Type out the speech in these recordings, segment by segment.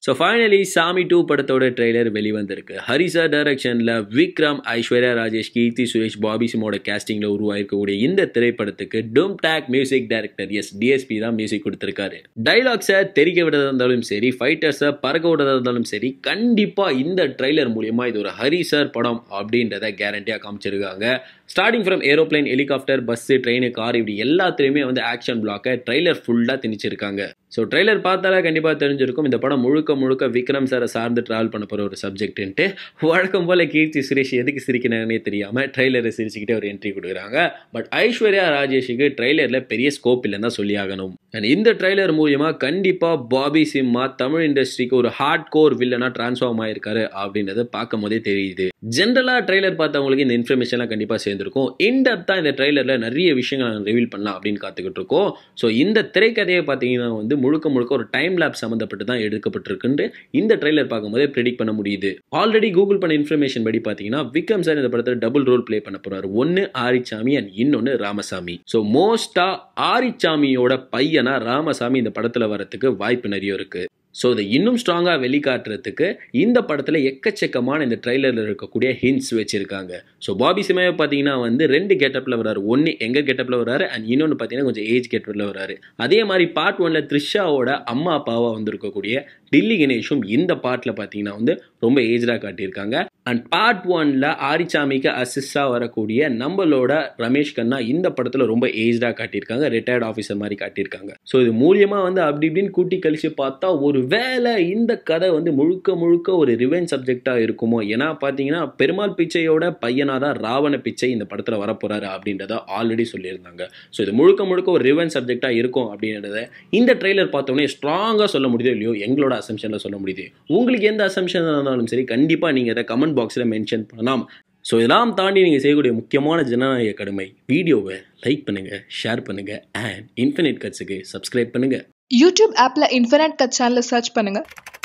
so finally Saamy two படத்தோட trailer வெளிவந்திருக்கு ஹரிசா டைரக்ஷனில் விக்ரம் ஐஸ்வர்யா ராஜேஷ் கீர்த்தி சுரேஷ் பாபி சிமோட கேஸ்டிங்கில் உருவாயிருக்கக்கூடிய இந்த திரைப்படத்துக்கு டூம் டேக் மியூசிக் டைரக்டர் எஸ் டிஎஸ்பி தான் மியூசிக் கொடுத்துருக்காரு டைலாக்ஸை தெரிக்க விடுறதா இருந்தாலும் சரி ஃபைட்டர்ஸை பறக்க விடுறதா இருந்தாலும் சரி கண்டிப்பாக இந்த ட்ரெய்லர் மூலியமாக இது ஒரு ஹரி சார் படம் அப்படின்றத கேரண்டியாக காமிச்சிருக்காங்க starting from aeroplane helicopter bus train car இப்படி எல்லாத்துலேயுமே வந்து ஆக்ஷன் பிளாக்கை ட்ரெய்லர் ஃபுல்லாக திணிச்சிருக்காங்க ஸோ ட்ரெய்லர் பார்த்தாலே கண்டிப்பாக தெரிஞ்சிருக்கும் இந்த படம் முழுக்க முழுக்க விக்ரம் சாரை சார்ந்து ட்ராவல் பண்ண போகிற ஒரு சப்ஜெக்ட்டுன்ட்டு வழக்கம் போல் கீர்த்தி சுரேஷ் எதுக்கு சிரிக்கிறாங்கன்னே தெரியாமல் ட்ரெய்லரை சிரிச்சுக்கிட்டே ஒரு என்ட்ரி கொடுக்குறாங்க பட் ஐஸ்வர்யா ராஜேஷுக்கு ட்ரெய்லரில் பெரிய ஸ்கோப் இல்லைன்னு தான் சொல்லி ஆகணும் அண்ட் இந்த ட்ரெய்லர் மூலியமாக கண்டிப்பாக பாபி சிம்மா தமிழ் இண்டஸ்ட்ரிக்கு ஒரு ஹார்ட் கோர் வில்லனாக ட்ரான்ஸ்ஃபார்ம் ஆயிருக்காரு அப்படின்றத பார்க்கும் போதே தெரியுது ஜென்ரலாக ட்ரெய்லர் பார்த்தவங்களுக்கு இந்த இன்ஃபர்மேஷன்லாம் கண்டிப்பாக சேர்ந்துருக்கும் இன்டெப்த்தாக இந்த ட்ரெய்லரில் நிறைய விஷயங்கள் நாங்கள் ரிவீல் பண்ணலாம் அப்படின்னு காத்துக்கிட்டு இருக்கோம் ஸோ இந்த திரைக்கதையை பார்த்தீங்கன்னா வந்து முழுக்க முழுக்க ஒரு டைம் லேப் சம்மந்தப்பட்டு தான் எடுக்கப்பட்டிருக்குன்னு இந்த ட்ரெய்லர் பார்க்கும்போதே ப்ரெடிக்ட் பண்ண முடியுது ஆல்ரெடி கூகுள் பண்ண இன்ஃபர்மேஷன் படி பார்த்தீங்கன்னா விக்ரம் சார் இந்த படத்தில் டபுள் ரோல் ப்ளே பண்ண போறாரு ஒன்று ஆரிச்சாமி அண்ட் இன்னொன்று ராமசாமி ஸோ மோஸ்டா ஆரிச்சாமியோட பையனா ராமசாமி இந்த படத்தில் வரத்துக்கு வாய்ப்பு நிறைய இருக்கு ஸோ இதை இன்னும் ஸ்ட்ராங்காக வெளிக்காட்டுறதுக்கு இந்த படத்தில் எக்கச்சக்கமான இந்த ட்ரைலரில் இருக்கக்கூடிய ஹிண்ட்ஸ் வச்சுருக்காங்க ஸோ பாபி சிமையை பார்த்தீங்கன்னா வந்து ரெண்டு கெட்டப்பில் வராரு ஒன்று எங்கள் கெட்டப்பில் வராரு அண்ட் இன்னொன்று பார்த்தீங்கன்னா கொஞ்சம் ஏஜ் கெட்டப்பில் வராரு அதே மாதிரி பார்ட் ஒனில் த்ரிஷாவோட அம்மா அப்பாவாக வந்திருக்கக்கூடிய டில்லி கணேஷும் இந்த பார்ட்டில் பார்த்தீங்கன்னா வந்து ரொம்ப ஏஜ்டாக காட்டியிருக்காங்க அண்ட் பார்ட் ஒனில் ஆரிச்சாமிக்கு அசிஸ்டாக வரக்கூடிய நம்மளோட ரமேஷ் கண்ணா இந்த படத்தில் ரொம்ப ஏஜ்டாக காட்டியிருக்காங்க ரிட்டையர்ட் ஆஃபீஸர் மாதிரி காட்டியிருக்காங்க ஸோ இது மூலியமாக வந்து அப்படி இப்படின்னு கூட்டி கழிச்சு பார்த்தா ஒரு வேலை இந்த கதை வந்து முழுக்க முழுக்க ஒரு ரிவென் சப்ஜெக்டாக இருக்குமோ ஏன்னா பார்த்தீங்கன்னா பெருமாள் பிச்சையோட பையனாக தான் ராவண பிச்சை இந்த படத்தில் வரப்போகிறாரு அப்படின்றத ஆல்ரெடி சொல்லியிருந்தாங்க ஸோ இது முழுக்க முழுக்க ஒரு ரிவென் சப்ஜெக்டாக இருக்கும் அப்படின்றத இந்த ட்ரெய்லர் பார்த்தோன்னே ஸ்ட்ராங்காக சொல்ல முடியுதோ இல்லையோ எங்களோட அசம்ஷனில் சொல்ல முடியுது உங்களுக்கு எந்த அசம்ஷன் இருந்தாலும் சரி கண்டிப்பாக நீங்கள் இதை கமெண்ட் பாக்ஸில் மென்ஷன் பண்ணலாம் ஸோ இதெல்லாம் தாண்டி நீங்கள் செய்யக்கூடிய முக்கியமான ஜனநாயக கடமை வீடியோவை லைக் பண்ணுங்கள் ஷேர் பண்ணுங்கள் அண்ட் இன்ஃபினிட் கட்ஸுக்கு சப்ஸ்கிரைப் பண்ணுங்கள் யூடியூப் ஆப்பில் இன்ஃபினிட் கட் சேனலை சர்ச் பண்ணுங்க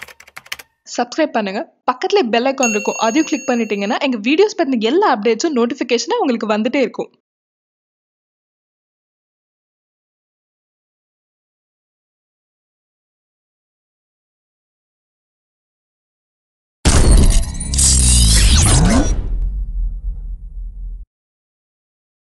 சப்ஸ்கிரைப் பண்ணுங்க பக்கத்துல பெல் ஐக்கான் இருக்கும் அதையும் கிளிக் பண்ணிட்டீங்கன்னா எங்கள் வீடியோஸ் பற்றின எல்லா அப்டேட்ஸும் நோட்டிஃபிகேஷனாக உங்களுக்கு வந்துட்டே இருக்கும்